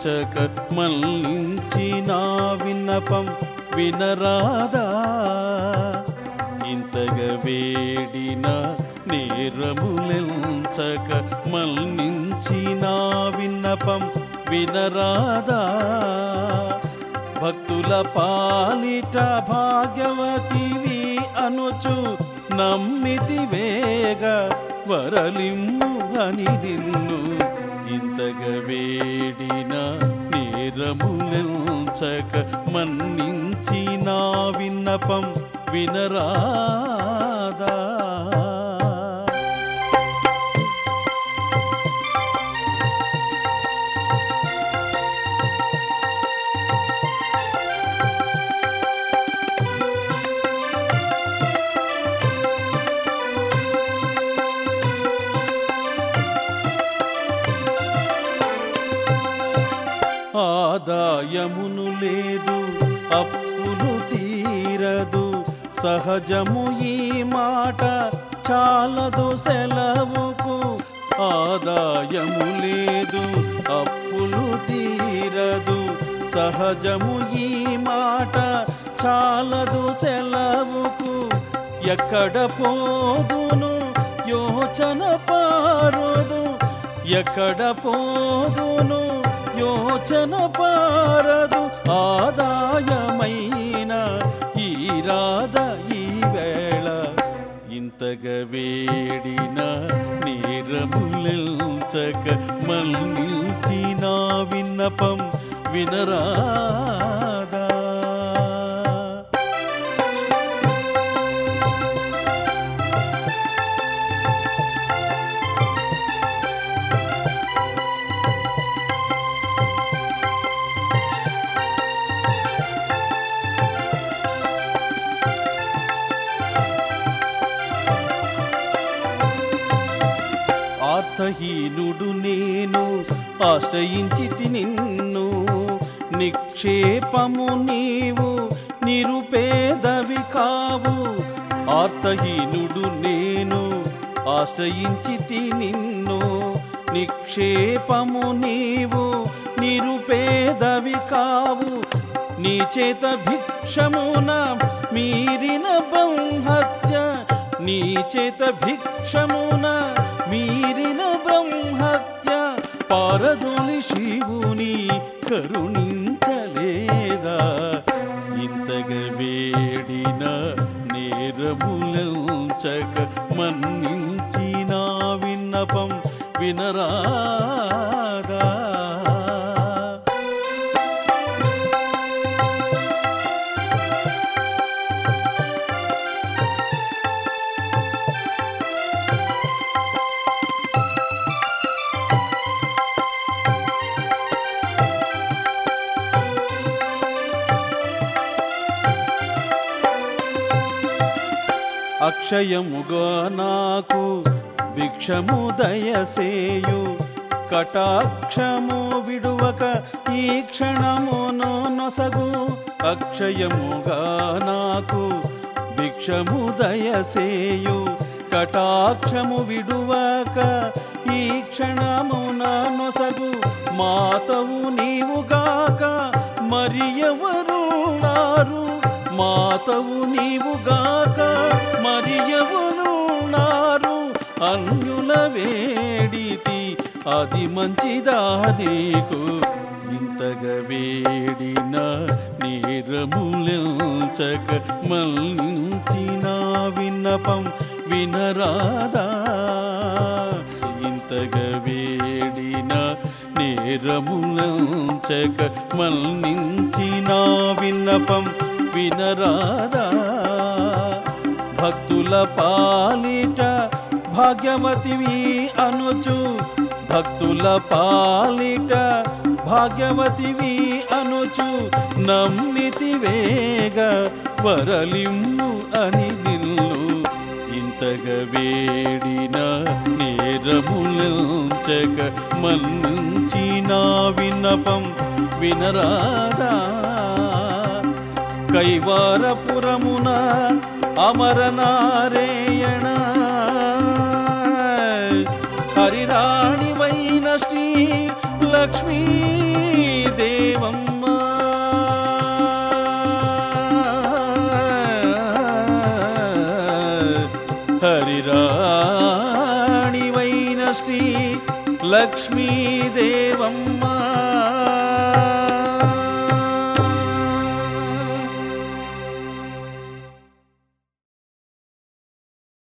నిల్చక మళ్ళించి నా విన్నపం వినరాదా ఇంతగా వేడిన నేరములెంచక మళ్ళించి నా విన్నపం వినరాదా భక్తుల పాలిట భాగ్యవతివి అనుచు నమ్మితి వేగ వరలిమ్ము అని నిన్ను ఇంతగా వేడిన నేరములెంచక మన్నించి నా విన్నపం వినరాదా ఆదాయమును లేదు అప్పులు తీరదు సహజము ఈ మాట చాలదు సెలవుకు ఆదాయము లేదు అప్పులు తీరదు సహజము ఈ మాట చాలదు సెలవుకు ఎక్కడ పోదును యోచన పారుదు ఎక్కడ పోదును యోచన పారదు ఆదాయమైన ఈ రాధ ఈ వేళ ఇంతగా వేడిన నేరములెంచక మళ్ళించి నా విన్నపం వినరాదా ఆర్తహీనుడు నేను ఆశ్రయించి నిన్ను నిక్షేపము నీవు నిరుపేదవి కావు ఆర్తహీనుడు నేను ఆశ్రయించి నిన్ను నిక్షేపము నీవు నిరుపేదవి కావు నీ చేత భిక్షమున మీరిన బ్రహ్మత్య నీ చేత భిక్షమున మీరిన బ్రహ్మత్య పారదోలి శివుని కరుణించలేదా ఇంతగా వేడిన నేరములంచక మన్నించి నా విన్నపం వినరాదా అక్షయముగా నాకు భిక్షము దయసేయు కటాక్షము విడువక ఈ క్షణమును నొసగు అక్షయముగా నాకు భిక్షము దయసేయు కటాక్షము విడువక ఈ క్షణమున నొసగు మాతవు నీవుగాక మరి ఎవరున్నారు మాతవు నీవుగాక మరి ఎవరున్నారు అన్యుల వేడితి అది మంచిదా నీకు ఇంతగా వేడిన నీరములంచక మళ్ళించి నా విన్నపం వినరాదా ఇంతగా వేడిన నేరములంచక మళ్ళించి నా విన్నపం వినరాదా భక్తుల పాలిట భాగ్యవతివి అనుచు భక్తుల పాలిట భాగ్యవతివి అనుచు నమ్మితి వేగ వరలిమ్ము అని నిల్లు ఇంతగా వేడిన నేరములంచక మన్నించి నా విన్నపం వినరాదా కైవారపురమున అమరనారేయణ హరిరాణివైన శ్రీ లక్ష్మీ శ్రీ లక్ష్మీదేవమ్మ